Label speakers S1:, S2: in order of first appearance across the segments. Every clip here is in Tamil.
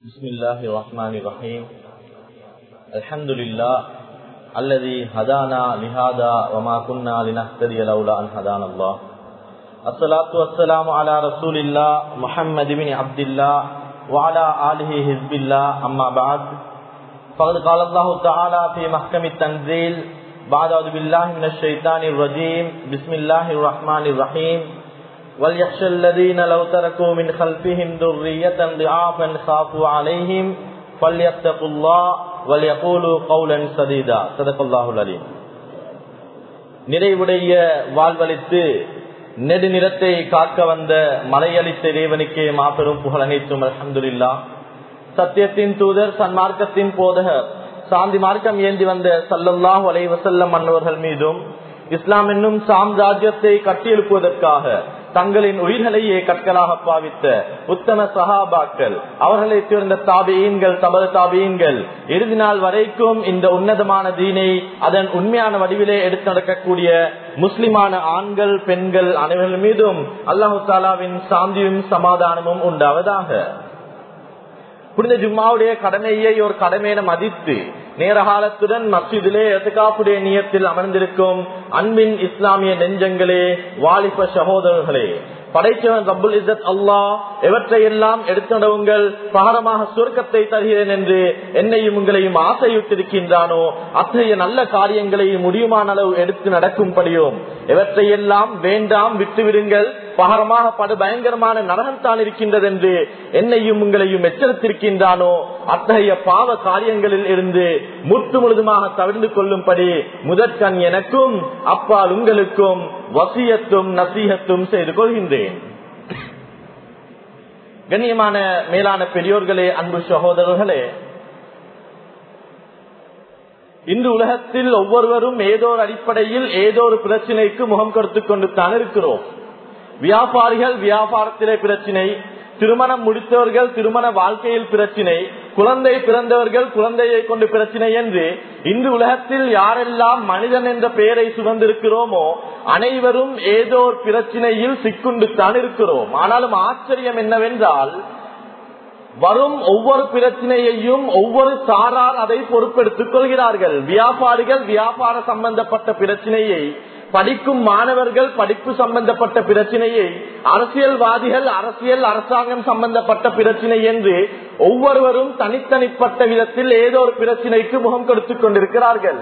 S1: بسم الله الرحمن الرحيم الحمد لله الذي هدانا لهذا وما كنا لنهتدي لولا أن هدانا الله الصلاة والسلام على رسول الله محمد بن عبد الله وعلى آله حزب الله أما بعد فقد قال الله تعالى في محكم التنزيل بعد أعوذ بالله من الشيطان الرجيم بسم الله الرحمن الرحيم وليخشى الذين لو تركوا من خلفهم ذرية ضعافا خافوا عليهم فليتقوا الله وليقولوا قولا سديدا صدق الله العليم நிறைவுடைய வாழ்வழித்து நெடுநிறத்தை காக்க வந்த மலையளித்த இறைவனுக்கே மாபெரும் புகழ் அனைத்தும் அலமதுல்லா சத்தியத்தின் தூதர் சன்மார்க்கத்தின் போதகர் சாந்தி மார்க்கம் ஏந்தி வந்த சல்லல்லாஹ் அலை வசல்லம் மன்னவர்கள் மீதும் இஸ்லாம் என்னும் சாம்ராஜ்யத்தை கட்டியெழுப்புவதற்காக தங்களின் உயிர்களையே கற்களாக பாவித்த உத்தம சஹாபாக்கள் அவர்களை சேர்ந்த தாபியீன்கள் தமது தாபியீன்கள் இறுதி நாள் வரைக்கும் இந்த உன்னதமான தீனை அதன் உண்மையான வடிவிலே எடுத்து நடக்கக்கூடிய முஸ்லிமான ஆண்கள் பெண்கள் அனைவர்கள் மீதும் அல்லாஹு தாலாவின் சாந்தியும் சமாதானமும் உண்டாவதாக புனித ஜும்மாவுடைய கடமையை ஒரு கடமையின மதித்து நேரகாலத்துடன் மசிதிலே எதுக்காப்புடைய நியத்தில் அமர்ந்திருக்கும் அன்பின் இஸ்லாமிய நெஞ்சங்களே வாலிப சகோதரர்களே படைச்சவன் ரபுல் இசத் அல்லா எவற்றையெல்லாம் எடுத்துடவுங்கள் பகரமாக சுருக்கத்தை தருகிறேன் என்று என்னையும் உங்களையும் ஆசையிட்டிருக்கின்றானோ அத்தகைய நல்ல காரியங்களை முடியுமான அளவு எடுத்து நடக்கும்படியும் எவற்றையெல்லாம் வேண்டாம் விட்டுவிடுங்கள் பகரமாக படு பயங்கரமான நரகம்தான் இருக்கின்றது என்று என்னையும் உங்களையும் எச்சரித்திருக்கின்றானோ அத்தகைய பாவ காரியங்களில் இருந்து முற்று முழுதுமாக தவிர்ந்து கொள்ளும்படி முதற்கண் எனக்கும் அப்பால் உங்களுக்கும் வசியத்தும் நசீகத்தும் செய்து கொள்கின்றேன் கண்ணியமான மேலான பெரியோர்களே அன்பு சகோதரர்களே இன்று உலகத்தில் ஒவ்வொருவரும் ஏதோ ஒரு அடிப்படையில் ஏதோ ஒரு பிரச்சனைக்கு முகம் கொடுத்துக் கொண்டு தான் இருக்கிறோம் வியாபாரிகள் வியாபாரத்திலே பிரச்சினை திருமணம் முடித்தவர்கள் திருமண வாழ்க்கையில் பிரச்சினை குழந்தை பிறந்தவர்கள் குழந்தையை கொண்டு பிரச்சினை என்று இன்று உலகத்தில் யாரெல்லாம் மனிதன் என்ற பெயரை சுமந்திருக்கிறோமோ அனைவரும் ஏதோ ஒரு பிரச்சினையில் சிக்குண்டு தான் இருக்கிறோம் ஆனாலும் ஆச்சரியம் என்னவென்றால் வரும் ஒவ்வொரு பிரச்சனையையும் ஒவ்வொரு சாரார் அதை பொறுப்பெடுத்துக் கொள்கிறார்கள் வியாபாரிகள் வியாபார சம்பந்தப்பட்ட பிரச்சனையை படிக்கும் மாணவர்கள் படிப்பு சம்பந்தப்பட்ட பிரச்சனையை அரசியல்வாதிகள் அரசியல் அரசாங்கம் சம்பந்தப்பட்ட பிரச்சனை என்று ஒவ்வொருவரும் தனித்தனிப்பட்ட விதத்தில் ஏதோ ஒரு பிரச்சனைக்கு முகம் கொடுத்துக் கொண்டிருக்கிறார்கள்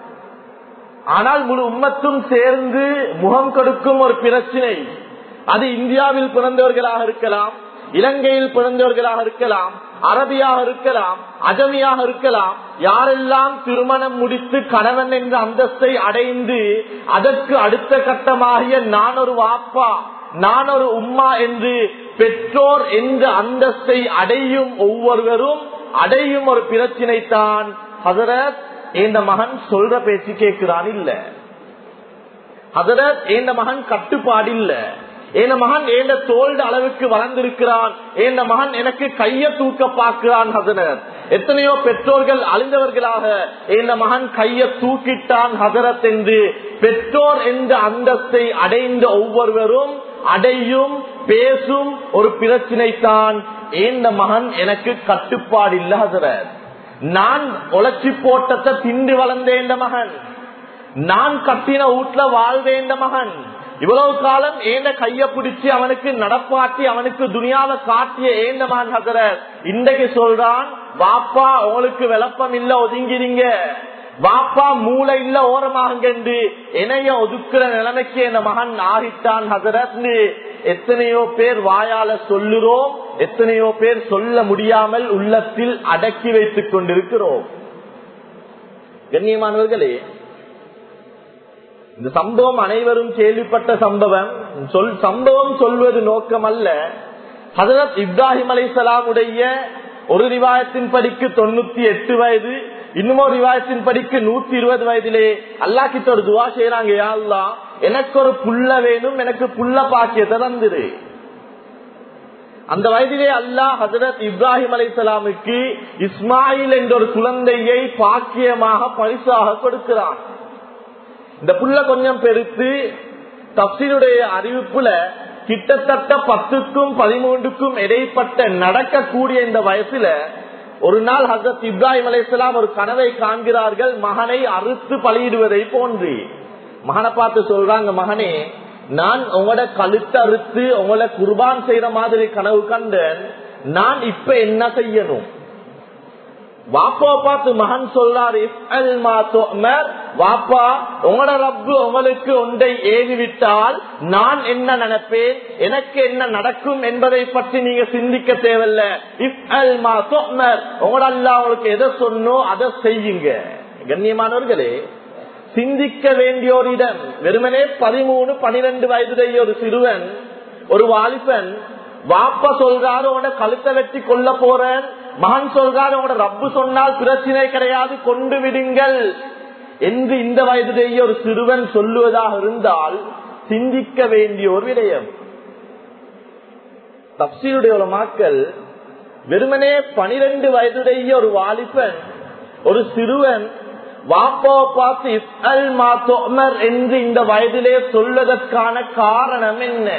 S1: ஆனால் முழு உம்மத்தும் சேர்ந்து முகம் கொடுக்கும் ஒரு பிரச்சனை அது இந்தியாவில் பிறந்தவர்களாக இருக்கலாம் இலங்கையில் பிறந்தவர்களாக இருக்கலாம் அரபியாக இருக்கலாம் அஜமியாக இருக்கலாம் யாரெல்லாம் திருமணம் முடித்து கணவன் என்ற அந்தஸ்தை அடைந்து அதற்கு அடுத்த கட்டமாகிய நான் ஒரு வாப்பா நான் ஒரு உம்மா என்று பெற்றோர் என்ற அந்தஸ்தை அடையும் ஒவ்வொருவரும் அடையும் ஒரு பிரச்சினை தான் ஹசரத் இந்த மகன் சொல்ற பேச்சு கேட்கிறான் இல்ல ஹசரத் இந்த மகன் கட்டுப்பாடு இல்லை என் மகன் ஏந்த தோல்ட அளவுக்கு வளர்ந்திருக்கிறான் என் மகன் எனக்கு கைய தூக்க பார்க்கிறான் ஹசரத் எத்தனையோ பெற்றோர்கள் அழிந்தவர்களாக என் மகன் கைய தூக்கிட்டான் ஹசரத் என்று பெற்றோர் என்ற அந்தஸ்தை அடைந்த ஒவ்வொருவரும் அடையும் பேசும் ஒரு பிரச்சினை தான் இந்த மகன் எனக்கு கட்டுப்பாடு இல்ல ஹசரத் நான் உழைச்சி போட்டத்தை திண்டு வளர்ந்த மகன் நான் கட்டின வீட்டுல வாழ்ந்த மகன் இவ்வளவு காலம் ஏந்த கைய பிடிச்சி அவனுக்கு நடப்பாட்டி அவனுக்கு துணியாவை காட்டிய ஏந்த மகன் ஹசரர் இன்றைக்கு சொல்றான் வாப்பா உங்களுக்கு விளப்பம் இல்ல ஒதுங்கிறீங்க வாப்பா மூளை இல்ல ஓரமாகண்டு என்னைய ஒதுக்குற நிலைமைக்கு இந்த மகன் ஆகிட்டான் ஹசரத் எத்தனையோ பேர் வாயால சொல்லுறோம் எத்தனையோ பேர் சொல்ல முடியாமல் உள்ளத்தில் அடக்கி வைத்துக் கொண்டிருக்கிறோம் கண்ணியமானவர்களே இந்த சம்பவம் அனைவரும் கேள்விப்பட்ட சம்பவம் சொல் சம்பவம் சொல்வது நோக்கம் அல்ல ஹசரத் இப்ராஹிம் அலை சலாமுடைய ஒரு ரிவாயத்தின் படிக்கு தொண்ணூத்தி எட்டு வயது இன்னும் ஒரு ரிவாயத்தின் படிக்கு நூத்தி இருபது வயதிலே அல்லா கிட்ட ஒரு துவா செய்யறாங்க யாழ்லா எனக்கு ஒரு புள்ள வேணும் எனக்கு புள்ள பாக்கியத்தை தந்துரு அந்த வயதிலே அல்லாஹ் ஹசரத் இப்ராஹிம் அலை சலாமுக்கு இஸ்மாயில் என்ற ஒரு குழந்தையை பாக்கியமாக பரிசாக கொடுக்கிறான் இந்த புள்ள கொஞ்சம் பெருத்து தப்சீருடைய அறிவிப்புல கிட்டத்தட்ட பத்துக்கும் பதிமூன்றுக்கும் இடைப்பட்ட நடக்கக்கூடிய இந்த வயசுல ஒரு நாள் ஹசரத் இப்ராஹிம் அலையாம் ஒரு கனவை காண்கிறார்கள் மகனை அறுத்து பலியிடுவதை போன்று மகனை பார்த்து சொல்றாங்க மகனே நான் உங்களோட கழுத்தை அறுத்து உங்களை குர்பான் செய்யற மாதிரி கனவு கண்டேன் நான் இப்ப என்ன செய்யணும் வாப்பா பார்த்து மகன் சொல்றாரு வாப்பா உங்களோட ரப்பு உங்களுக்கு ஒன்றை ஏறிவிட்டால் நான் என்ன நினைப்பேன் எனக்கு என்ன நடக்கும் என்பதை பற்றி நீங்க சிந்திக்க தேவையில்ல இப் அல் மா உங்களோட அல்லா உங்களுக்கு எதை சொன்னோ அதை செய்யுங்க கண்ணியமானவர்களே சிந்திக்க வேண்டிய ஒரு இடம் வெறுமனே பதிமூணு பனிரெண்டு வயதுடைய ஒரு சிறுவன் ஒரு வாலிபன் வாப்ப சொல்றாரு உன கழுத்தை வெட்டி கொல்ல போறேன் மகன் சொல்றாரு உங்களோட ரப்பு சொன்னால் பிரச்சனை கிடையாது கொண்டு விடுங்கள் என்று இந்த வயதுடைய ஒரு சிறுவன் சொல்லுவதாக இருந்தால் சிந்திக்க வேண்டிய ஒரு விடயம் தப்சீருடைய ஒரு மக்கள் வெறுமனே பனிரெண்டு வயதுடைய ஒரு வாலிபன் ஒரு சிறுவன் வாப்பாவை பார்த்து இஸ்அல் மாத்தோமர் என்று இந்த வயதிலே சொல்வதற்கான காரணம் என்ன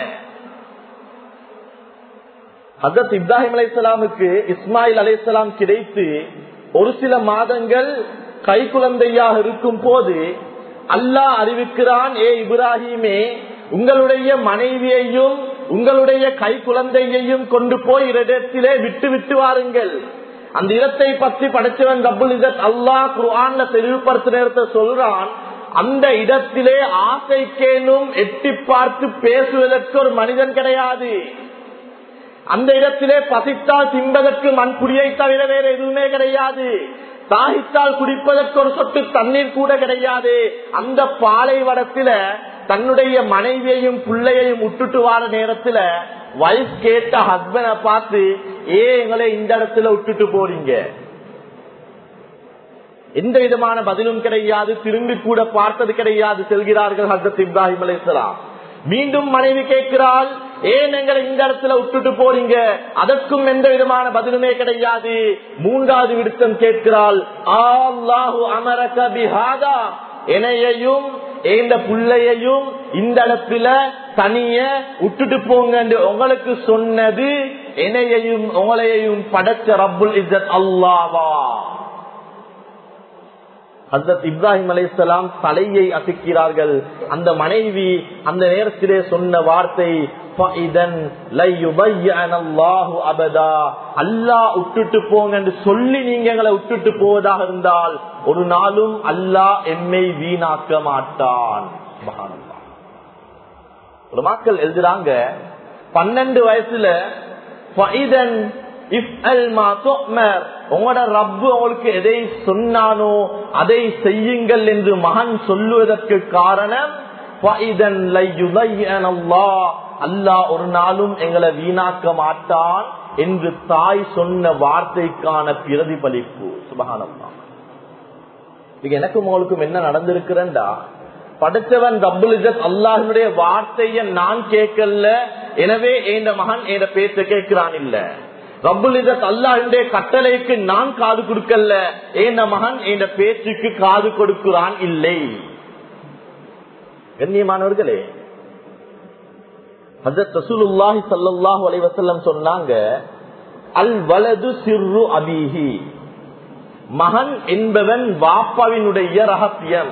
S1: ஹசரத் இப்ராஹிம் அலைசலாமுக்கு இஸ்மாயில் அலைசலாம் கிடைத்து ஒரு சில மாதங்கள் கை குழந்தையாக இருக்கும் போது அல்லாஹ் அறிவிக்கிறான் ஏ இப்ராஹிமே உங்களுடைய மனைவியையும் உங்களுடைய கை குழந்தையையும் கொண்டு போய் இடத்திலே விட்டு விட்டு வாருங்கள் அந்த இடத்தை பற்றி படைச்சவன் ரபுல் இதத் அல்லாஹ் குர்ஆன்ல தெளிவுபடுத்த நேரத்தை சொல்றான் அந்த இடத்திலே ஆசைக்கேனும் எட்டி பார்த்து பேசுவதற்கு ஒரு மனிதன் கிடையாது அந்த இடத்திலே பசித்தால் தின்பதற்கு மண் குடியை தவிர வேற எதுவுமே கிடையாது தாகித்தால் குடிப்பதற்கு ஒரு சொட்டு தண்ணீர் கூட கிடையாது அந்த பாலைவனத்தில தன்னுடைய மனைவியையும் பிள்ளையையும் விட்டுட்டு வார நேரத்துல வைஃப் கேட்ட ஹஸ்பண்ட பார்த்து ஏ எங்களை இந்த இடத்துல விட்டுட்டு போறீங்க எந்த விதமான பதிலும் கிடையாது திரும்பி கூட பார்த்தது கிடையாது செல்கிறார்கள் ஹசரத் இப்ராஹிம் அலைசலாம் மீண்டும் மனைவி கேட்கிறாள் ஏன் எங்களை இந்த இடத்துல விட்டுட்டு போறீங்க அதற்கும் எந்த விதமான பதிலுமே கிடையாது மூன்றாவது விடுத்தம் கேட்கிறாள் ஆஹு அமரக பிஹாதா என்னையையும் இந்த பிள்ளையையும் இந்த இடத்துல தனிய விட்டுட்டு போங்க உங்களுக்கு சொன்னது என்னையையும் உங்களையையும் படைச்ச ரப்புல் இசத் அல்லாவா ஹசரத் இப்ராஹிம் அலைசலாம் தலையை அசைக்கிறார்கள் அந்த மனைவி அந்த நேரத்திலே சொன்ன வார்த்தை அல்லாஹ் விட்டுட்டு போங்க என்று சொல்லி நீங்க எங்களை விட்டுட்டு போவதாக இருந்தால் ஒரு நாளும் அல்லாஹ் எம்மை வீணாக்க மாட்டான் ஒரு மக்கள் எழுதுறாங்க பன்னெண்டு வயசுல உங்களோட ரப்பு உங்களுக்கு எதை சொன்னானோ அதை செய்யுங்கள் என்று மகன் சொல்லுவதற்கு காரணம் அல்லாஹ் ஒரு நாளும் எங்களை வீணாக்க மாட்டான் என்று தாய் சொன்ன வார்த்தைக்கான பிரதிபலிப்பு சுபகானம்மா இது எனக்கும் உங்களுக்கும் என்ன நடந்திருக்கிறேன்டா படைச்சவன் ரப்புல் இஜத் அல்லாஹனுடைய வார்த்தைய நான் கேட்கல எனவே என் மகன் என் பேச்ச கேட்கிறான் இல்ல ரப்புல் இஜத் அல்லாஹனுடைய கட்டளைக்கு நான் காது கொடுக்கல என் மகன் என் பேச்சுக்கு காது கொடுக்கிறான் இல்லை கண்ணியமானவர்களே ஹசரத் ரசூலுல்லாஹி ஸல்லல்லாஹு அலைஹி வஸல்லம் சொன்னாங்க அல் வலது சிர்ரு அபீஹி மகன் என்பவன் வாப்பாவினுடைய ரகசியம்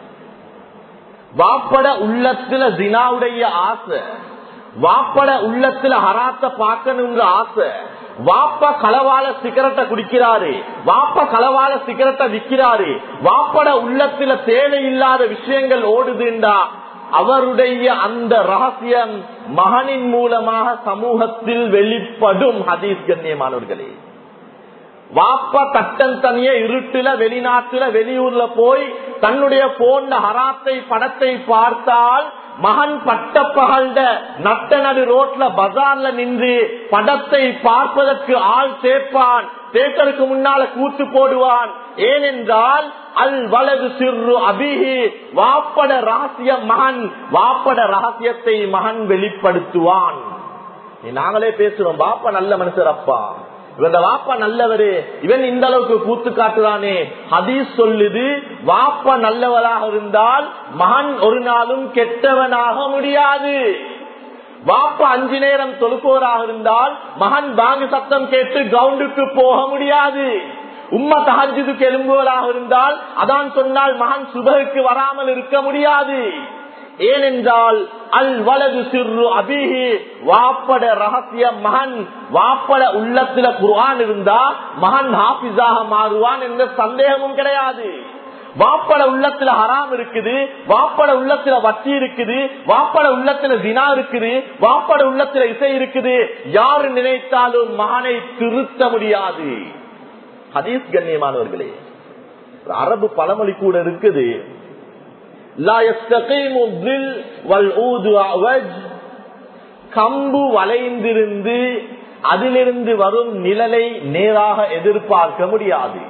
S1: வாப்பட உள்ளத்துல தினாவுடைய ஆசை வாப்பட உள்ளத்துல ஹராத்த பார்க்கணுங்கிற ஆசை வாப்பா களவால சிகரெட்டை குடிக்கிறாரு வாப்பா களவால சிகரெட்டை விற்கிறாரு வாப்பட உள்ளத்துல தேவையில்லாத விஷயங்கள் ஓடுதுண்டா அவருடைய அந்த ரகசியம் மகனின் மூலமாக சமூகத்தில் வெளிப்படும் ஹதீஸ் கண்ணியமானவர்களே வாப்பா தட்டன் தனிய இருட்டுல வெளிநாட்டுல வெளியூர்ல போய் தன்னுடைய போன்ற ஹராத்தை படத்தை பார்த்தால் மகன் பட்ட பகல்ட நட்ட நடு ரோட்ல பஜார்ல நின்று படத்தை பார்ப்பதற்கு ஆள் சேர்ப்பான் தேட்டருக்கு முன்னால கூத்து போடுவான் ஏனென்றால் அல் வலது சிறு அபிஹி வாப்பட ரகசியம் மகன் வாப்பட ரகசியத்தை மகன் வெளிப்படுத்துவான் நாங்களே பேசுறோம் வாப்பா நல்ல மனுஷர் அப்பா இவன் வாப்பா நல்லவரு இவன் இந்த அளவுக்கு கூத்து காட்டுறானே ஹதீஸ் சொல்லுது வாப்பா நல்லவராக இருந்தால் மகன் ஒரு நாளும் கெட்டவனாக முடியாது வாப்ப அஞ்சு நேரம் தொழுப்போராக இருந்தால் மகன் பாங்கு சத்தம் கேட்டு கிரவுண்டுக்கு போக முடியாது உம்மா தஹஜுக்கு எழும்புவதாக இருந்தால் அதான் சொன்னால் மகன் சுபகுக்கு வராமல் இருக்க முடியாது ஏனென்றால் அல் வலது சிறு அபிஹி வாப்பட ரகசிய மகன் வாப்பட உள்ளத்துல குர்ஆன் இருந்தா மகன் ஹாபிஸாக மாறுவான் என்ற சந்தேகமும் கிடையாது வாப்பட உள்ளத்துல ஹராம் இருக்குது வாப்பட உள்ளத்துல வட்டி இருக்குது வாப்பட உள்ளத்துல தினா இருக்குது வாப்பட உள்ளத்துல இசை இருக்குது யாரு நினைத்தாலும் மகனை திருத்த முடியாது ஹதீஸ் கண்ணியமானவர்களே ஒரு அரபு பழமொழி கூட இருக்குது லா யஸ்தகீமு தில் வல் ஊது அவஜ். கம்பு வளைந்திருந்து அதிலிருந்து வரும் நிழலை நேராக எதிர்பார்க்க முடியாது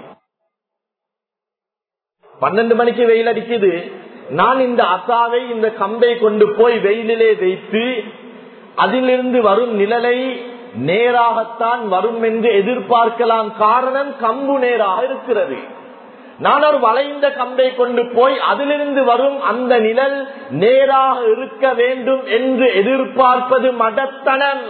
S1: பன்னெண்டு மணிக்கு வெயில் அடிக்குது நான் இந்த அசாவை இந்த கம்பை கொண்டு போய் வெயிலிலே வைத்து அதிலிருந்து வரும் நிழலை நேராகத்தான் வரும் என்று எதிர்பார்க்கலாம் காரணம் கம்பு நேராக இருக்கிறது நான் ஒரு வளைந்த கம்பை கொண்டு போய் அதிலிருந்து வரும் அந்த நிழல் நேராக இருக்க வேண்டும் என்று எதிர்பார்ப்பது மடத்தனம்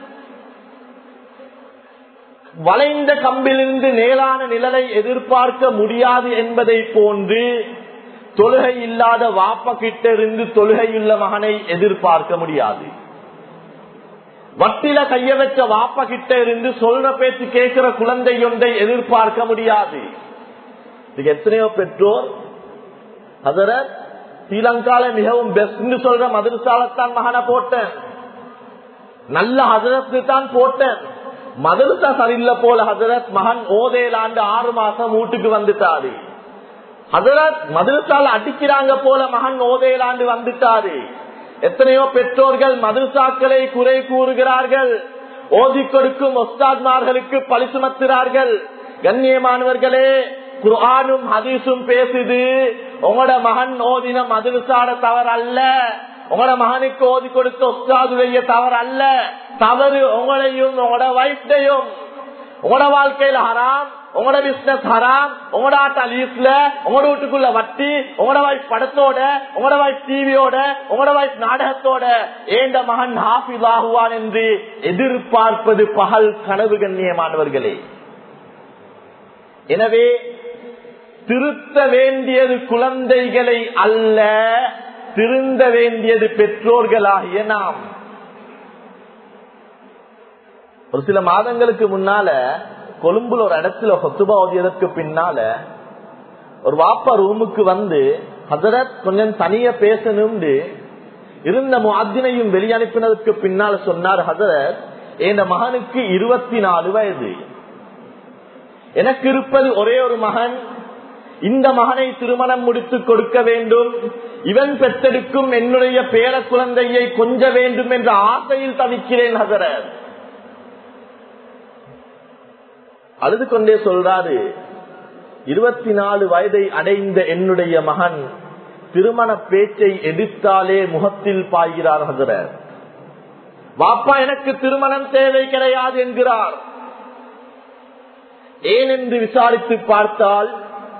S1: வளைந்த கம்பிலிருந்து நேரான நிழலை எதிர்பார்க்க முடியாது என்பதை போன்று தொழுகை இல்லாத வாப்ப கிட்ட இருந்து தொழுகையுள்ள மகனை எதிர்பார்க்க முடியாது வட்டில கைய வச்ச வாப்ப கிட்ட இருந்து சொல்ற பேச்சு கேட்கிற குழந்தை ஒன்றை எதிர்பார்க்க முடியாது இதுக்கு எத்தனையோ பெற்றோர் அதர ஸ்ரீலங்கால மிகவும் பெஸ்ட் சொல்ற மதுரசாலத்தான் மகனை போட்டேன் நல்ல ஹசரத்து தான் போட்டேன் மதரசா சரியில்லை போல ஹசரத் மகன் ஓதேலாண்டு ஆறு மாசம் வீட்டுக்கு வந்துட்டாரு ஹசரத் மதரசால அடிக்கிறாங்க போல மகன் ஓதேலாண்டு வந்துட்டாரு எத்தனையோ பெற்றோர்கள் மதரசாக்களை குறை கூறுகிறார்கள் ஓதி கொடுக்கும் ஒஸ்தாத்மார்களுக்கு பழி சுமத்துகிறார்கள் கண்ணியமானவர்களே குர்ஆனும் ஹதீஸும் பேசுது உங்களோட மகன் ஓதின மதுரசாட தவறு அல்ல உங்களோட மகனுக்கு ஓதி கொடுத்த ஒஸ்தாதுடைய தவறு அல்ல தவறு உங்களையும் உங்களோட வைஃப்டையும் உங்களோட வாழ்க்கையில ஹராம் உங்களோட பிசினஸ் ஹராம் உங்களோட ஆட்ட லீஸ்ல உங்களோட வீட்டுக்குள்ள வட்டி உங்களோட வைஃப் படத்தோட உங்களோட வைஃப் டிவியோட உங்களோட வைஃப் நாடகத்தோட ஏண்ட மகன் ஹாஃபிஸ் ஆகுவான் என்று எதிர்பார்ப்பது பகல் கனவு கண்ணியமானவர்களே எனவே திருத்த வேண்டியது குழந்தைகளை அல்ல திருந்த வேண்டியது பெற்றோர்களாகிய நாம் ஒரு சில மாதங்களுக்கு முன்னால கொழும்புல ஒரு இடத்துல சொத்துபா ஓதியதற்கு பின்னால ஒரு வாப்பா ரூமுக்கு வந்து ஹசரத் கொஞ்சம் தனிய பேசணும்னு இருந்த முஅத்தினையும் வெளியனுப்பினதுக்கு பின்னால சொன்னார் ஹசரத் என் மகனுக்கு இருபத்தி நாலு வயது எனக்கு இருப்பது ஒரே ஒரு மகன் இந்த மகனை திருமணம் முடித்து கொடுக்க வேண்டும் இவன் பெற்றெடுக்கும் என்னுடைய பேர குழந்தையை கொஞ்ச வேண்டும் என்ற ஆசையில் தவிக்கிறேன் ஹசரத் அழுது கொண்டே சொல்றாரு இருபத்தி நாலு வயதை அடைந்த என்னுடைய மகன் திருமண பேச்சை எடுத்தாலே முகத்தில் பாய்கிறார் ஹசரத் வாப்பா எனக்கு திருமணம் தேவை கிடையாது என்கிறார் ஏன் என்று விசாரித்து பார்த்தால்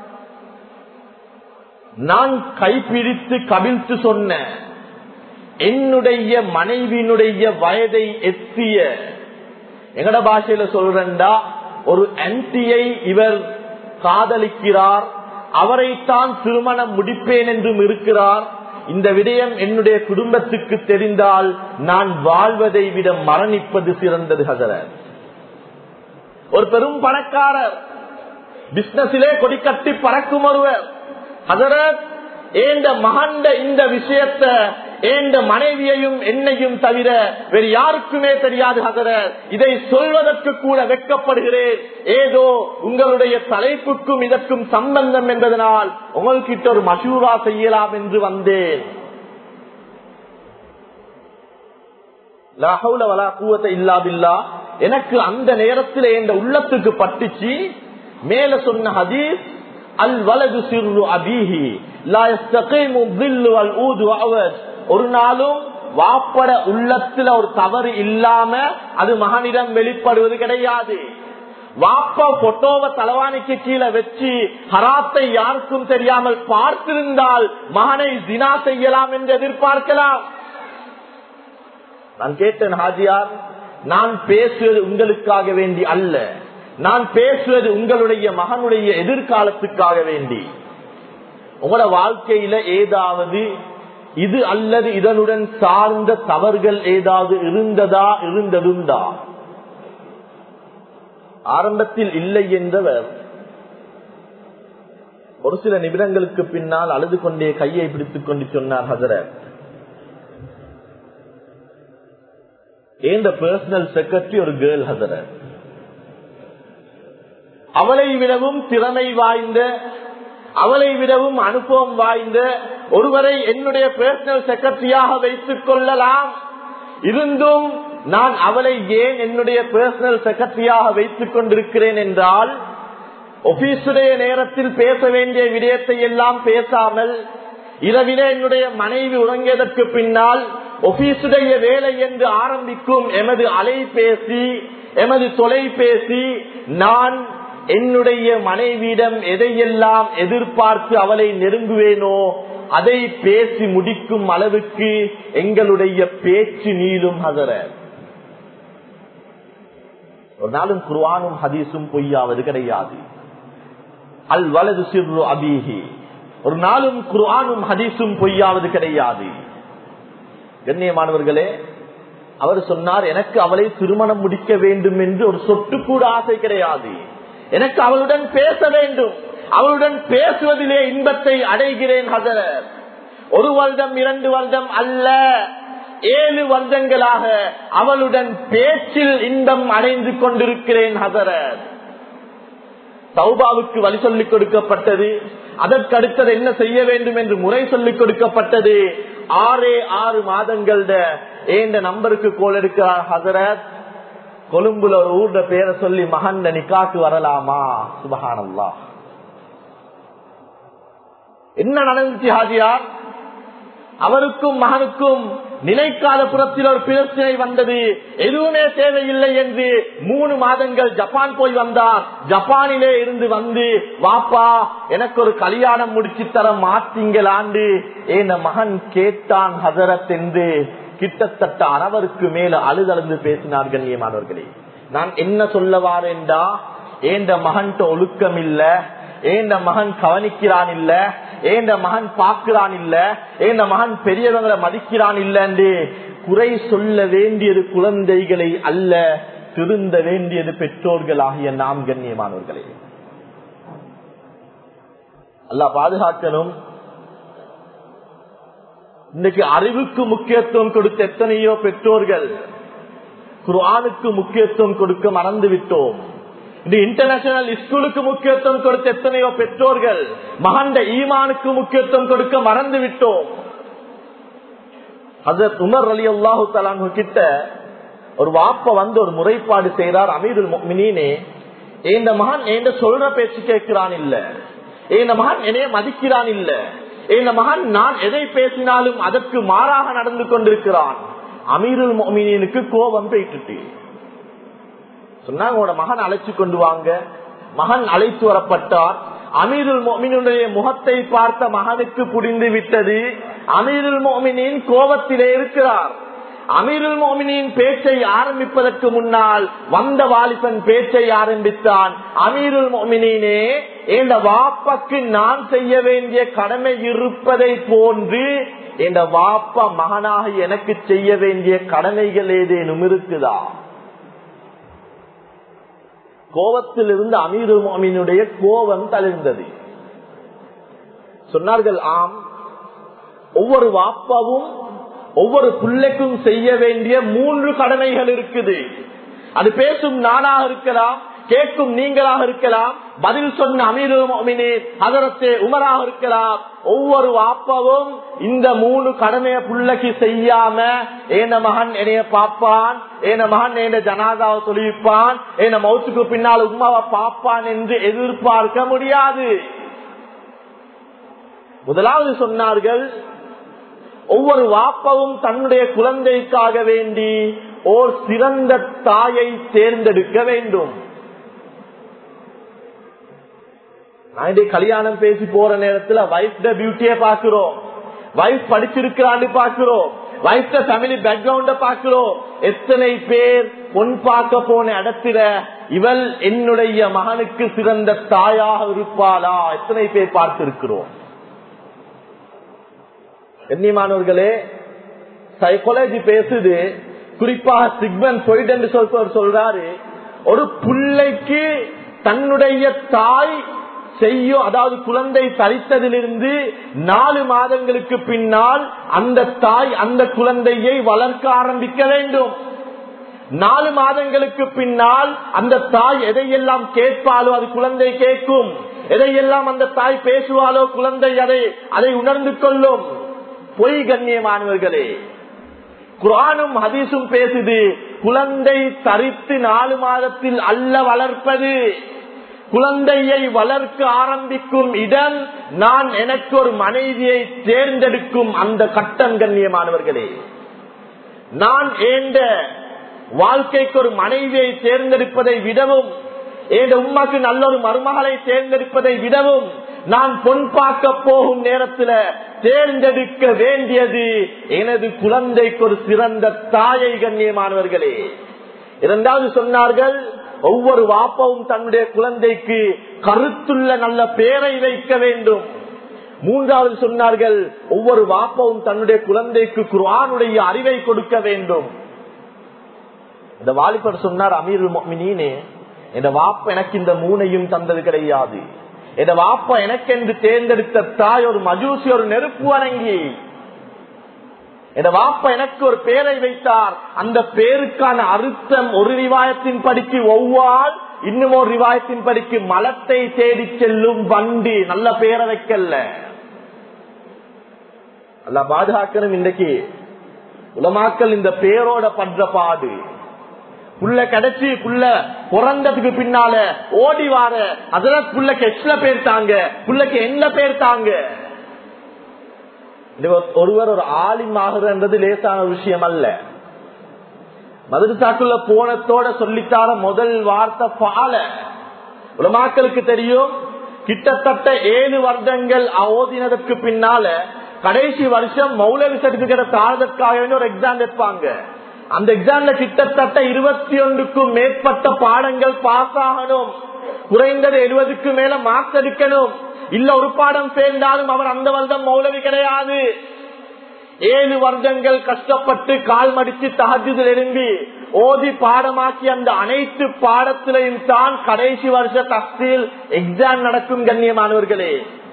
S1: நான் கைப்பிடித்து கவிழ்த்து சொன்ன என்னுடைய மனைவியினுடைய வயதை எத்திய எங்கட பாஷையில சொல்றா ஒரு ஆன்டியை இவர் காதலிக்கிறார் அவரைத்தான் திருமணம் முடிப்பேன் என்றும் இருக்கிறார் இந்த விடயம் என்னுடைய குடும்பத்துக்கு தெரிந்தால் நான் வாழ்வதை விட மரணிப்பது சிறந்தது ஹசரத் ஒரு பெரும் பணக்காரர் பிசினஸிலே கொடிக்கட்டி பறக்கும் ஒருவர் ஹசரத் ஏந்த மகண்ட இந்த விஷயத்த ஏந்த மனைவியையும் என்னையும் தவிர வேறு யாருக்குமே தெரியாது ஹசரத் இதை சொல்வதற்கு கூட வெட்கப்படுகிறேன் ஏதோ உங்களுடைய தலைப்புக்கும் இதற்கும் சம்பந்தம் என்பதனால் உங்கள்கிட்ட ஒரு மசூரா செய்யலாம் என்று வந்தேன் இல்லாதில்லா எனக்கு அந்த நேரத்தில் என் உள்ளத்துக்கு பட்டுச்சு மேல சொன்ன ஹதீஸ் அல் வலது சிறு அபீஹி ஒரு நாளும் வாப்பட உள்ளத்துல ஒரு தவறு இல்லாம அது மகனிடம் வெளிப்படுவது கிடையாது வாப்பா போட்டோவை தலவாணிக்கு கீழே வச்சு ஹராத்தை யாருக்கும் தெரியாமல் பார்த்திருந்தால் மகனை தினா செய்யலாம் என்று எதிர்பார்க்கலாம் நான் கேட்டேன் ஹாஜியார் நான் பேசுவது உங்களுக்காக வேண்டி அல்ல நான் பேசுவது உங்களுடைய மகனுடைய எதிர்காலத்துக்காக வேண்டி உங்களோட வாழ்க்கையில ஏதாவது இது அல்லது இதனுடன் சார்ந்த தவறுகள் ஏதாவது இருந்ததா இருந்ததுண்டா ஆரம்பத்தில் இல்லை என்றவர் ஒரு சில நிமிடங்களுக்கு பின்னால் அழுது கொண்டே கையை பிடித்துக் கொண்டு சொன்னார் ஹசரத் ஏந்த பர்சனல் செக்ரட்டரி ஒரு கேர்ள் ஹசரத் அவளை விடவும் திறமை வாய்ந்த அவளை விடவும் அனுபவம் வாய்ந்த ஒருவரை என்னுடைய பர்சனல் செக்ரட்டரியாக வைத்துக் கொள்ளலாம் இருந்தும் நான் அவளை ஏன் என்னுடைய பர்சனல் செக்ரட்டரியாக வைத்துக் கொண்டிருக்கிறேன் என்றால் ஒபீஸுடைய நேரத்தில் பேச வேண்டிய விடயத்தை எல்லாம் பேசாமல் இரவிலே என்னுடைய மனைவி உறங்கியதற்கு பின்னால் ஒபீஸுடைய வேலை என்று ஆரம்பிக்கும் எமது அலைபேசி எமது தொலைபேசி நான் என்னுடைய மனைவியிடம் எதையெல்லாம் எதிர்பார்த்து அவளை நெருங்குவேனோ அதை பேசி முடிக்கும் அளவுக்கு எங்களுடைய பேச்சு நீளும் ஹசர ஒரு நாளும் குருவானும் ஹதீஸும் பொய்யாவது கிடையாது அல் வலது சிறு அபீஹி ஒரு நாளும் குர்ஆனும் ஹதீஸும் பொய்யாவது கிடையாது கண்ணியமானவர்களே அவர் சொன்னார் எனக்கு அவளை திருமணம் முடிக்க வேண்டும் என்று ஒரு சொட்டு கூட ஆசை கிடையாது எனக்கு அவளுடன் பேச வேண்டும் அவளுடன் பேசுவதிலே இன்பத்தை அடைகிறேன் ஹசரத் ஒரு வருடம் இரண்டு வருடம் அல்ல ஏழு வருடங்களாக அவளுடன் பேச்சில் இன்பம் அடைந்து கொண்டிருக்கிறேன் ஹசரத் சௌபாவுக்கு வழி சொல்லிக் கொடுக்கப்பட்டது அதற்கு அடுத்தது என்ன செய்ய வேண்டும் என்று முறை சொல்லிக் கொடுக்கப்பட்டது ஆறே ஆறு மாதங்கள ஏந்த நம்பருக்கு கோல் எடுக்கிறார் ஹசரத் கொழும்புல ஒரு ஊர்ல பேரை சொல்லி மகன் நிக்காக்கு வரலாமா சுபகானல்லா என்ன நடந்துச்சு ஹாஜியார் அவருக்கும் மகனுக்கும் நிலைக்கால புறத்தில் ஒரு பிரச்சனை வந்தது எதுவுமே தேவையில்லை என்று மூணு மாதங்கள் ஜப்பான் போய் வந்தார் ஜப்பானிலே இருந்து வந்து வாப்பா எனக்கு ஒரு கல்யாணம் முடிச்சு தர மாட்டீங்களாண்டு என் மகன் கேட்டான் ஹசரத் என்று கிட்டத்தட்ட அறவருக்கு மேல அழுதழுந்து பேசினார் கண்ணியமானவர்களே நான் என்ன சொல்ல வாரேன்டா ஏண்ட மகன்கிட்ட ஒழுக்கம் இல்ல ஏண்ட மகன் கவனிக்கிறான் இல்ல ஏண்ட மகன் பாக்குறான் இல்ல ஏண்ட மகன் பெரியவங்களை மதிக்கிறான் இல்லன்னு குறை சொல்ல வேண்டியது குழந்தைகளை அல்ல திருந்த வேண்டியது பெற்றோர்கள் ஆகிய நாம் கண்ணியமானவர்களே அல்ல பாதுகாக்கணும் இன்னைக்கு அறிவுக்கு முக்கியத்துவம் கொடுத்த எத்தனையோ பெற்றோர்கள் குர்ஆனுக்கு முக்கியத்துவம் கொடுக்க மறந்து விட்டோம் இந்த இன்டர்நேஷனல் ஸ்கூலுக்கு முக்கியத்துவம் கொடுத்த எத்தனையோ பெற்றோர்கள் மகண்ட ஈமானுக்கு முக்கியத்துவம் கொடுக்க மறந்து விட்டோம் ஹசரத் உமர் அலி அல்லாஹு தலாங்க கிட்ட ஒரு வாப்ப வந்து ஒரு முறைப்பாடு செய்யறார் அமீருல் மினினே இந்த மகன் என் சொல்ற பேச்சு கேட்கிறான் இல்ல இந்த மகன் என்னைய மதிக்கிறான் இல்ல இந்த மகன் நான் எதை பேசினாலும் அதற்கு மாறாக நடந்து கொண்டிருக்கிறான் அமீருல் மோமினுக்கு கோபம் போயிட்டு சொன்னாங்க உங்களோட மகன் அழைச்சு கொண்டு வாங்க மகன் அழைத்து வரப்பட்டார் அமீருல் மோமினுடைய முகத்தை பார்த்த மகனுக்கு புரிந்து விட்டது அமீருல் மோமினின் கோபத்திலே இருக்கிறார் அமீருல் மோமினின் பேச்சை ஆரம்பிப்பதற்கு முன்னால் வந்த வாலிபன் பேச்சை ஆரம்பித்தான் அமீருல் மோமினே இந்த வாப்பாக்கு நான் செய்ய வேண்டிய கடமை இருப்பதை போன்று இந்த வாப்பா மகனாக எனக்கு செய்ய வேண்டிய கடமைகள் ஏதேனும் இருக்குதா கோபத்தில் இருந்து அமீருல் மோமினுடைய கோபம் தளிர்ந்தது சொன்னார்கள் ஆம் ஒவ்வொரு வாப்பாவும் ஒவ்வொரு பிள்ளைக்கும் செய்ய வேண்டிய மூன்று கடமைகள் இருக்குது அது பேசும் நானாக இருக்கலாம் கேட்கும் நீங்களாக இருக்கலாம் பதில் சொன்ன அமீருமினே அதரத்தே உமராக இருக்கலாம் ஒவ்வொரு வாப்பாவும் இந்த மூணு கடமைய புள்ளைக்கு செய்யாம ஏன மகன் என்னைய பாப்பான் ஏன மகன் என்ன ஜனாதாவை சொல்லிப்பான் என்ன மௌத்துக்கு பின்னால் உமாவை பாப்பான் என்று எதிர்பார்க்க முடியாது முதலாவது சொன்னார்கள் ஒவ்வொரு வாப்பவும் தன்னுடைய குழந்தைக்காக வேண்டி ஓர் சிறந்த தாயை தேர்ந்தெடுக்க வேண்டும் நான் கல்யாணம் பேசி போற நேரத்துல வைஃப் பியூட்டிய பாக்குறோம் வைஃப் படிச்சிருக்கிறான்னு பாக்குறோம் வைஃப் ஃபேமிலி பேக்ரவுண்ட பாக்குறோம் எத்தனை பேர் பொன் பார்க்க போன இடத்துல இவள் என்னுடைய மகனுக்கு சிறந்த தாயாக இருப்பாளா எத்தனை பேர் பார்த்திருக்கிறோம் கண்ணியமானவர்களே சைக்காலஜி பேசுது குறிப்பாக சிக்மன் பொய்ட் என்று சொல்பவர் சொல்றாரு ஒரு பிள்ளைக்கு தன்னுடைய தாய் செய்யும் அதாவது குழந்தை தரித்ததிலிருந்து நாலு மாதங்களுக்கு பின்னால் அந்த தாய் அந்த குழந்தையை வளர்க்க ஆரம்பிக்க வேண்டும் நாலு மாதங்களுக்கு பின்னால் அந்த தாய் எதையெல்லாம் கேட்பாலோ அது குழந்தை கேட்கும் எதையெல்லாம் அந்த தாய் பேசுவாலோ குழந்தை அதை அதை உணர்ந்து கொள்ளும் பொய் கண்ணியமானவர்களே குரானும் ஹதீஸும் பேசுது குழந்தை தரித்து நாலு மாதத்தில் அல்ல வளர்ப்பது குழந்தையை வளர்க்க ஆரம்பிக்கும் இடம் நான் எனக்கு ஒரு மனைவியை தேர்ந்தெடுக்கும் அந்த கட்டம் கண்ணியமானவர்களே நான் ஏந்த வாழ்க்கைக்கு ஒரு மனைவியை தேர்ந்தெடுப்பதை விடவும் என் உமாக்கு நல்ல ஒரு மருமகளை தேர்ந்தெடுப்பதை விடவும் நான் பொன் பார்க்க போகும் நேரத்தில் தேர்ந்தெடுக்க வேண்டியது எனது குழந்தைக்கு ஒரு சிறந்த தாயை கண்ணியமானவர்களே இரண்டாவது சொன்னார்கள் ஒவ்வொரு வாப்பவும் தன்னுடைய குழந்தைக்கு கருத்துள்ள நல்ல பெயரை வைக்க வேண்டும் மூன்றாவது சொன்னார்கள் ஒவ்வொரு வாப்பவும் தன்னுடைய குழந்தைக்கு குர்ஆனுடைய அறிவை கொடுக்க வேண்டும் இந்த வாலிபர் சொன்னார் அமீர் மினே என் வாப்ப எனக்கு இந்த மூனையும் தந்தது கிடையாது என் வாப்பா எனக்கு என்று தேர்ந்தெடுத்த தாய் ஒரு மஜூசி ஒரு நெருப்பு வணங்கி என் வாப்பா எனக்கு ஒரு பேரை வைத்தார் அந்த பேருக்கான அர்த்தம் ஒரு ரிவாயத்தின் படிக்கு ஒவ்வாள் இன்னும் ஒரு ரிவாயத்தின் படிக்கு மலத்தை தேடி செல்லும் வண்டி நல்ல பேரை வைக்கல அல்ல பாதுகாக்கணும் இன்றைக்கு உலமாக்கள் இந்த பேரோட பண்ற பாடு புள்ள கிடைச்சி புள்ள பிறந்ததுக்கு பின்னால ஓடி வார அதுல புள்ளக்கு எஸ்ல பேர் தாங்க புள்ளக்கு என்ன பேர் தாங்க ஒருவர் ஒரு ஆலிமாகிறது லேசான விஷயம் அல்ல மதுரசாக்குள்ள போனத்தோட சொல்லித்தார முதல் வார்த்தை பால உலமாக்களுக்கு தெரியும் கிட்டத்தட்ட ஏழு வருடங்கள் ஓதினதற்கு பின்னால கடைசி வருஷம் மௌலவி சர்டிபிகேட் தாழ்வதற்காக வேண்டிய ஒரு எக்ஸாம் வைப்பாங்க அந்த எக்ஸாம்ல கிட்டத்தட்ட இருபத்தி ஒன்றுக்கும் மேற்பட்ட பாடங்கள் பாஸ் ஆகணும் குறைந்தது எழுபதுக்கு மேல மார்க்ஸ் எடுக்கணும் இல்ல ஒரு பாடம் சேர்ந்தாலும் அவர் அந்த வருடம் மௌலவி கிடையாது ஏழு வருடங்கள் கஷ்டப்பட்டு கால் மடித்து தகஜில் எழும்பி ஓதி பாடமாக்கி அந்த அனைத்து பாடத்திலையும் தான் கடைசி வருஷ தஸ்தில் எக்ஸாம் நடக்கும் கண்ணியமானவர்களே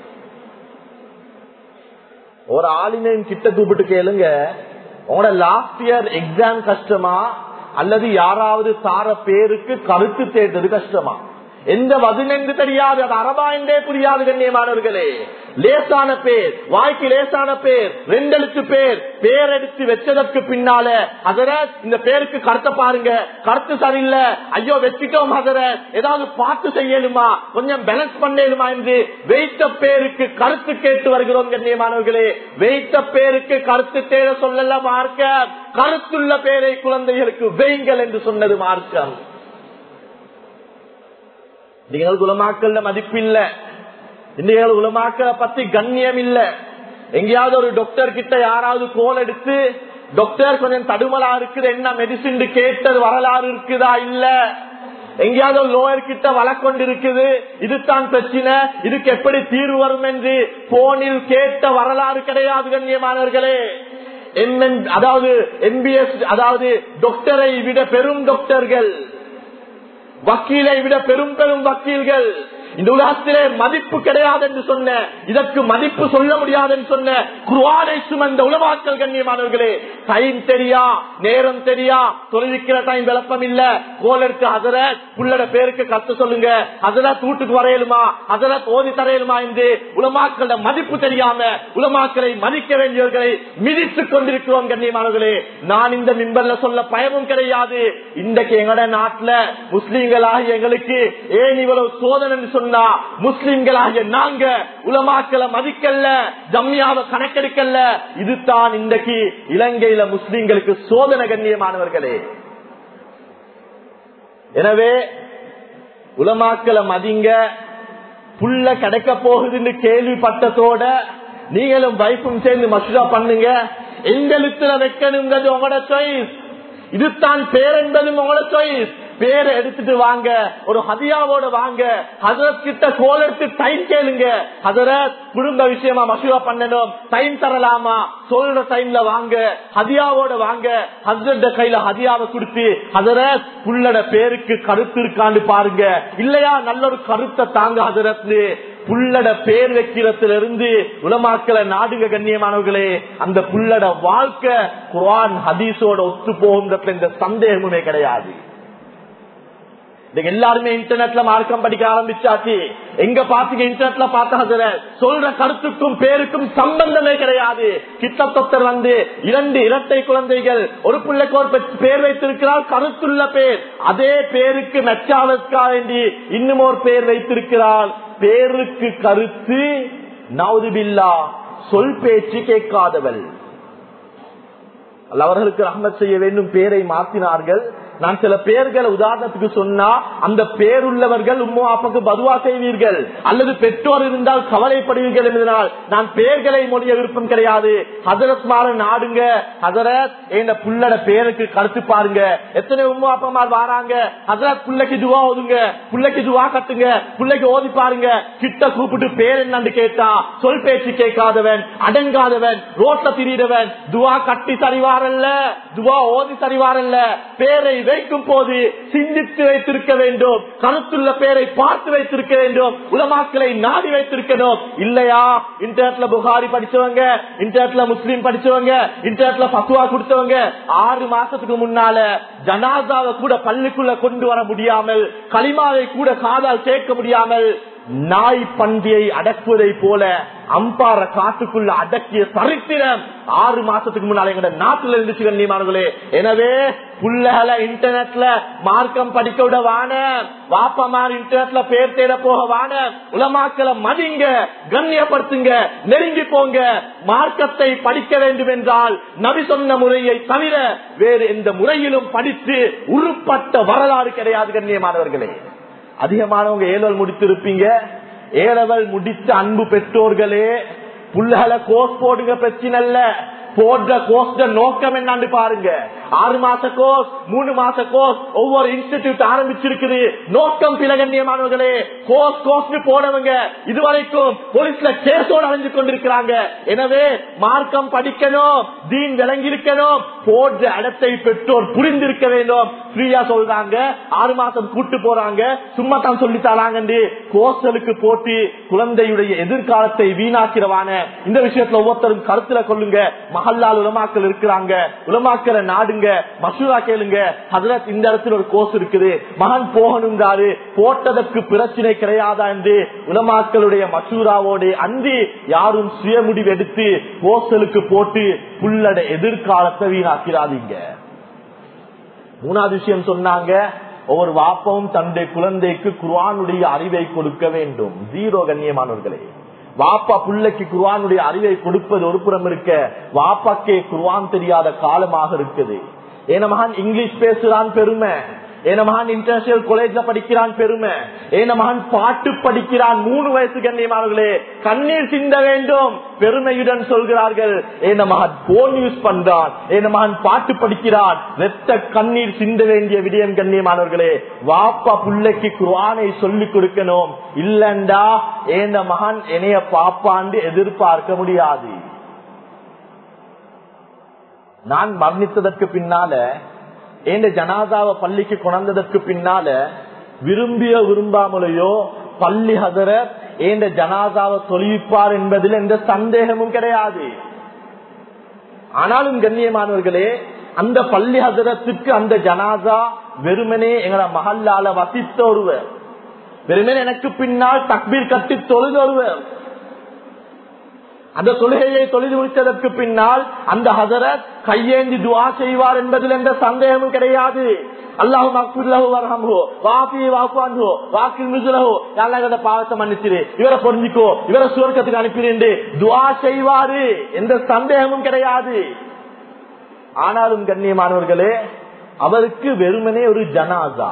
S1: ஒரு ஆளினையும் கிட்ட கூப்பிட்டு கேளுங்க உங்களோட லாஸ்ட் இயர் எக்ஸாம் கஷ்டமா அல்லது யாராவது தார பேருக்கு கருத்து தேர்ந்தது கஷ்டமா எந்த வதுனென்று தெரியாது அது அரபா என்றே புரியாது கண்ணியமானவர்களே லேசான பேர் வாய்க்கு லேசான பேர் ரெண்டெழுத்து பேர் பேர் எடுத்து வச்சதற்கு பின்னால அதர இந்த பேருக்கு கருத்தை பாருங்க கருத்து சரியில்லை ஐயோ வச்சுட்டோம் அதர ஏதாவது பார்த்து செய்யலுமா கொஞ்சம் பேலன்ஸ் பண்ணலுமா என்று வைத்த பேருக்கு கருத்து கேட்டு வருகிறோம் கண்ணியமானவர்களே வைத்த பேருக்கு கருத்து தேட சொல்லல மார்க்க கருத்துள்ள பேரை குழந்தைகளுக்கு வெய்கள் என்று சொன்னது மார்க்கம் நீங்கள் உலமாக்கல்ல மதிப்பு இல்ல இன்றைய உலமாக்களை பத்தி கண்ணியம் இல்ல எங்கேயாவது ஒரு டாக்டர் கிட்ட யாராவது கோல் எடுத்து டாக்டர் கொஞ்சம் தடுமலா இருக்குது என்ன மெடிசின் கேட்டது வரலாறு இருக்குதா இல்ல எங்கேயாவது ஒரு லோயர் கிட்ட வழக்கொண்டு இருக்குது இதுதான் பிரச்சனை இதுக்கு எப்படி தீர்வு வரும் என்று போனில் கேட்ட வரலாறு கிடையாது கண்ணியமானவர்களே அதாவது எம்பிஎஸ் அதாவது டாக்டரை விட பெரும் டாக்டர்கள் வக்கீலை விட பெரும் பெரும் வக்கீல்கள் இந்த உலகத்திலே மதிப்பு கிடையாது என்று சொன்ன இதற்கு மதிப்பு சொல்ல முடியாது என்று சொன்ன குருவானை சுமந்த உலமாக்கல் கண்ணியமானவர்களே டைம் தெரியா நேரம் தெரியா தொழிலுக்கிற டைம் விளப்பம் இல்ல கோல் எடுத்து அதர புள்ளட பேருக்கு கத்து சொல்லுங்க அதெல்லா தூட்டுக்கு வரையலுமா அதெல்லா ஓதி தரையலுமா என்று உலமாக்கள மதிப்பு தெரியாம உலமாக்களை மதிக்க வேண்டியவர்களை மிதித்துக் கொண்டிருக்கிறோம் கண்ணியமானவர்களே நான் இந்த மிம்பர்ல சொல்ல பயமும் கிடையாது இன்றைக்கு எங்கட நாட்டுல முஸ்லீம்களாக எங்களுக்கு ஏன் இவ்வளவு சோதனை சொன்ன சொன்னா முஸ்லிம்களாகிய நாங்க உலமாக்களை மதிக்கல்ல ஜம்மியாவை கணக்கெடுக்கல்ல இதுதான் இன்றைக்கு இலங்கையில முஸ்லிம்களுக்கு சோதனை கண்ணியமானவர்களே எனவே உலமாக்களை மதிங்க புள்ள கிடைக்க போகுதுன்னு கேள்விப்பட்டதோட நீங்களும் வைஃபும் சேர்ந்து மசூதா பண்ணுங்க எங்களுக்கு வைக்கணுங்கிறது உங்களோட சாய்ஸ் இதுதான் பேர் என்பதும் உங்களோட சாய்ஸ் பேரை எடுத்துட்டு வாங்க ஒரு ஹதியாவோட வாங்க ஹசரத் கிட்ட கோல் எடுத்து டைம் கேளுங்க ஹசரத் குடும்ப விஷயமா மசூரா பண்ணணும் டைம் தரலாமா சொல்ற டைம்ல வாங்க ஹதியாவோட வாங்க ஹசரத் கையில ஹதியாவை கொடுத்து ஹசரத் புள்ளட பேருக்கு கருத்து இருக்கான்னு பாருங்க இல்லையா நல்ல ஒரு கருத்தை தாங்க ஹசரத்னு புள்ளட பேர் வைக்கிறதுல இருந்து உலமாக்களை நாடுக கண்ணியமானவர்களே அந்த புள்ளட வாழ்க்கை குரான் ஹதீஸோட ஒத்து போகுங்கிறதுல எந்த சந்தேகமுமே கிடையாது எல்லாருமே இன்டர்நெட்ல மார்க்கம் படிக்க ஆரம்பிச்சாச்சு எங்க பாத்தீங்க இன்டர்நெட்ல பார்த்த சொல்ற கருத்துக்கும் பேருக்கும் சம்பந்தமே கிடையாது கிட்டத்தொத்தர் வந்து இரண்டு இரட்டை குழந்தைகள் ஒரு பிள்ளைக்கு ஒரு பேர் வைத்திருக்கிறார் கருத்துள்ள பேர் அதே பேருக்கு மெச்சாவதற்காக வேண்டி இன்னும் ஒரு பேர் வைத்திருக்கிறார் பேருக்கு கருத்து நவுதுபில்லா சொல் பேச்சு கேட்காதவள் அவர்களுக்கு ரஹமத் செய்ய வேண்டும் பேரை மாற்றினார்கள் நான் சில பேர்களை உதாரணத்துக்கு சொன்னா அந்த பேருள்ளவர்கள் உம்மோ அப்பாக்கு பதுவா செய்வீர்கள் அல்லது பெற்றோர் இருந்தால் கவலைப்படுவீர்கள் என்பதனால் நான் பேர்களை மொழிய விருப்பம் கிடையாது ஹசரத் மாற நாடுங்க ஹசரத் என் புள்ளட பேருக்கு கருத்து பாருங்க எத்தனை உம்மோ அப்பமார் வராங்க ஹசரத் புள்ளைக்கு துவா ஓதுங்க புள்ளைக்கு துவா கட்டுங்க புள்ளைக்கு ஓதி பாருங்க கிட்ட கூப்பிட்டு பேர் என்னன்னு கேட்டா சொல் பேச்சு கேட்காதவன் அடங்காதவன் ரோட்ல திரியிறவன் துவா கட்டி தருவாரல்ல துவா ஓதி தருவாரல்ல பேரை வைக்கும் போது சிந்தித்து வைத்திருக்க வேண்டும் கருத்துள்ள பேரை பார்த்து வைத்திருக்க வேண்டும் உலமாக்களை நாடி வைத்திருக்கணும் இல்லையா இன்டர்நெட்ல புகாரி படிச்சவங்க இன்டர்நெட்ல முஸ்லீம் படிச்சவங்க இன்டர்நெட்ல பசுவா கொடுத்தவங்க ஆறு மாசத்துக்கு முன்னால ஜனாதாவை கூட பள்ளிக்குள்ள கொண்டு வர முடியாமல் களிமாவை கூட காதால் கேட்க முடியாமல் நாய் பன்றியை அடக்குவதை போல அம்பார காட்டுக்குள்ள அடக்கிய சரித்திரம் ஆறு மாசத்துக்கு முன்னால எங்க நாட்டுல இருந்துச்சு கண்ணியமானங்களே எனவே புள்ளகளை இன்டர்நெட்ல மார்க்கம் படிக்க விட வான வாப்பமார் இன்டர்நெட்ல பேர் தேட போக வான உலமாக்களை மதிங்க கண்ணியப்படுத்துங்க நெருங்கி போங்க மார்க்கத்தை படிக்க வேண்டும் என்றால் நபி சொன்ன முறையை தவிர வேறு எந்த முறையிலும் படித்து உருப்பட்ட வரலாறு கிடையாது கண்ணியமானவர்களே அதிகமானவங்க ஏழல் முடித்திருப்பீங்க ஏழவல் முடித்த அன்பு பெற்றோர்களே புள்ளகளை கோஸ் போடுங்க பிரச்சனை இல்ல போடுற கோர்ஸ் நோக்கம் என்னன்னு பாருங்க ஆறு மாச கோர்ஸ் மூணு மாச கோர்ஸ் ஒவ்வொரு இன்ஸ்டிடியூட் ஆரம்பிச்சிருக்குது நோக்கம் பிளகண்ணியமானவர்களே கோர்ஸ் கோர்ஸ் போனவங்க இதுவரைக்கும் போலீஸ்ல கேஸோடு அடைஞ்சு கொண்டிருக்கிறாங்க எனவே மார்க்கம் படிக்கணும் தீன் விளங்கி இருக்கணும் போடுற இடத்தை பெற்றோர் புரிந்திருக்க வேண்டும் ஃப்ரீயா சொல்றாங்க ஆறு மாசம் கூட்டு போறாங்க சும்மா தான் சொல்லி தராங்க கோர்ஸ்களுக்கு போட்டு குழந்தையுடைய எதிர்காலத்தை வீணாக்கிறவான இந்த விஷயத்துல ஒவ்வொருத்தரும் கருத்துல கொள்ளுங்க மஹல்லால் உலமாக்கள் இருக்கிறாங்க உலமாக்களை நாடுங்க மசூரா கேளுங்க ஹசரத் இந்த இடத்துல ஒரு கோர்ஸ் இருக்குது மகன் போகணுங்காரு போட்டதற்கு பிரச்சனை கிடையாதா என்று உலமாக்களுடைய மசூராவோட அந்தி யாரும் சுய முடிவு எடுத்து கோர்ஸ்களுக்கு போட்டு புள்ளட எதிர்காலத்தை வீணாக்கிறாதீங்க மூணாவது விஷயம் சொன்னாங்க ஒவ்வொரு வாப்பவும் தன்னுடைய குழந்தைக்கு குர்வானுடைய அறிவை கொடுக்க வேண்டும் ஜீரோ கண்ணியமானவர்களே வாப்பா பிள்ளைக்கு குர்வானுடைய அறிவை கொடுப்பது ஒரு புறம் இருக்க வாப்பாக்கே குர்வான் தெரியாத காலமாக இருக்குது ஏன மகன் இங்கிலீஷ் பேசுறான் பெருமை ஏன மகன் இன்டர்நேஷனல் காலேஜ்ல படிக்கிறான் பெருமை ஏன மகன் பாட்டு படிக்கிறான் மூணு வயசு கண்ணியமானவர்களே கண்ணீர் சிந்த வேண்டும் பெருமையுடன் சொல்கிறார்கள் ஏன மகன் போன் யூஸ் பண்றான் ஏன மகன் பாட்டு படிக்கிறான் வெத்த கண்ணீர் சிந்த வேண்டிய விடயம் கண்ணியமானவர்களே வாப்பா புள்ளைக்கு குர்வானை சொல்லிக் கொடுக்கணும் இல்லண்டா ஏந்த மகன் என்னைய பாப்பாண்டு எதிர்பார்க்க முடியாது நான் மரணித்ததற்கு பின்னால என் ஜனாதாவை பள்ளிக்கு கொண்டதற்கு பின்னால விரும்பிய விரும்பாமலையோ பள்ளி ஹதர என் ஜனாதாவை தொழிப்பார் என்பதில் எந்த சந்தேகமும் கிடையாது ஆனாலும் கண்ணியமானவர்களே அந்த பள்ளி ஹதரத்துக்கு அந்த ஜனாதா வெறுமனே எங்களை மகல்லால வசித்த ஒருவர் வெறுமனே எனக்கு பின்னால் தக்பீர் கட்டி தொழுது ஒருவர் அந்த தொழுகையை தொழில் முடித்ததற்கு பின்னால் அந்த ஹசரத் கையேந்தி துவா செய்வார் என்பதில் எந்த சந்தேகமும் கிடையாது அல்லாஹு பாவத்தை மன்னிச்சிரு இவரை பொருந்திக்கோ இவரை சுவர்க்கத்துக்கு அனுப்பினு துவா செய்வாரு எந்த சந்தேகமும் கிடையாது ஆனாலும் கண்ணியமானவர்களே அவருக்கு வெறுமனே ஒரு ஜனாதா